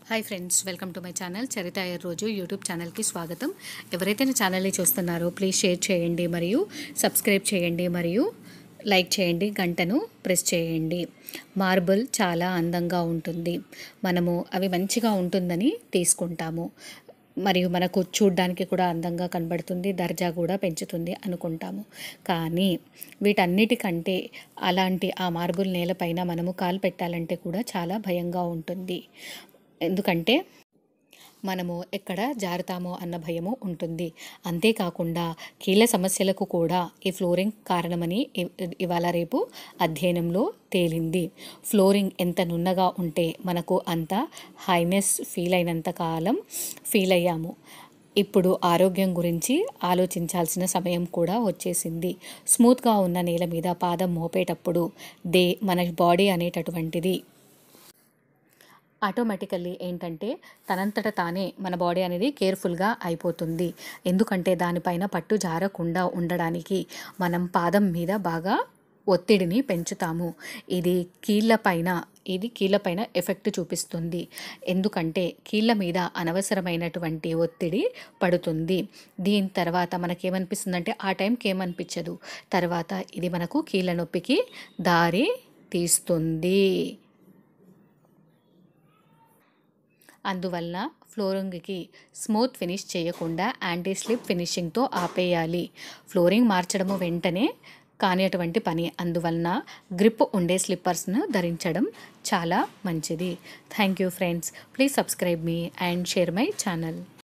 hi friends welcome to my channel Charitha Iyer రోజు YouTube ఛానల్కి స్వాగతం ఎవరైతే నా ఛానల్ని చూస్తున్నారో ప్లీజ్ షేర్ చేయండి మరియు సబ్స్క్రైబ్ చేయండి మరియు లైక్ చేయండి గంటను ప్రెస్ చేయండి మార్బుల్ చాలా అందంగా ఉంటుంది మనము అవి మంచిగా ఉంటుందని తీసుకుంటాము మరియు మనకు చూడ్డానికి కూడా అందంగా కనబడుతుంది దర్జా కూడా పెంచుతుంది అనుకుంటాము కానీ వీటన్నిటికంటే అలాంటి ఆ మార్బుల్ నేలపైన మనము కాలు పెట్టాలంటే కూడా చాలా భయంగా ఉంటుంది ఎందుకంటే మనము ఎక్కడ జారుతామో అన్న భయము ఉంటుంది అంతేకాకుండా కీళ్ళ సమస్యలకు కూడా ఈ ఫ్లోరింగ్ కారణమని ఇ- ఇవాళ రేపు అధ్యయనంలో తేలింది ఫ్లోరింగ్ ఎంత నున్నగా ఉంటే మనకు అంత హైనెస్ ఫీల్ అయినంత కాలం ఫీల్ అయ్యాము ఇప్పుడు ఆరోగ్యం గురించి ఆలోచించాల్సిన సమయం కూడా వచ్చేసింది స్మూత్గా ఉన్న నేల మీద పాదం మోపేటప్పుడు దే మన బాడీ అనేటటువంటిది ఆటోమేటికల్లీ ఏంటంటే తనంతట తానే మన బాడీ అనేది కేర్ఫుల్గా అయిపోతుంది ఎందుకంటే దానిపైన పట్టు జారకుండా ఉండడానికి మనం పాదం మీద బాగా ఒత్తిడిని పెంచుతాము ఇది కీళ్ళ పైన ఇది కీళ్ళ పైన ఎఫెక్ట్ చూపిస్తుంది ఎందుకంటే కీళ్ళ మీద అనవసరమైనటువంటి ఒత్తిడి పడుతుంది దీని తర్వాత మనకేమనిపిస్తుందంటే ఆ టైంకి ఏమనిపించదు తర్వాత ఇది మనకు కీళ్ళ నొప్పికి దారి తీస్తుంది అందువలన ఫ్లోరింగ్కి స్మూత్ ఫినిష్ చేయకుండా యాంటీ స్లిప్ ఫినిషింగ్తో ఆపేయాలి ఫ్లోరింగ్ మార్చడము వెంటనే కానిటువంటి పని అందువలన గ్రిప్ ఉండే స్లిప్పర్స్ను ధరించడం చాలా మంచిది thank you friends please subscribe మీ అండ్ షేర్ మై ఛానల్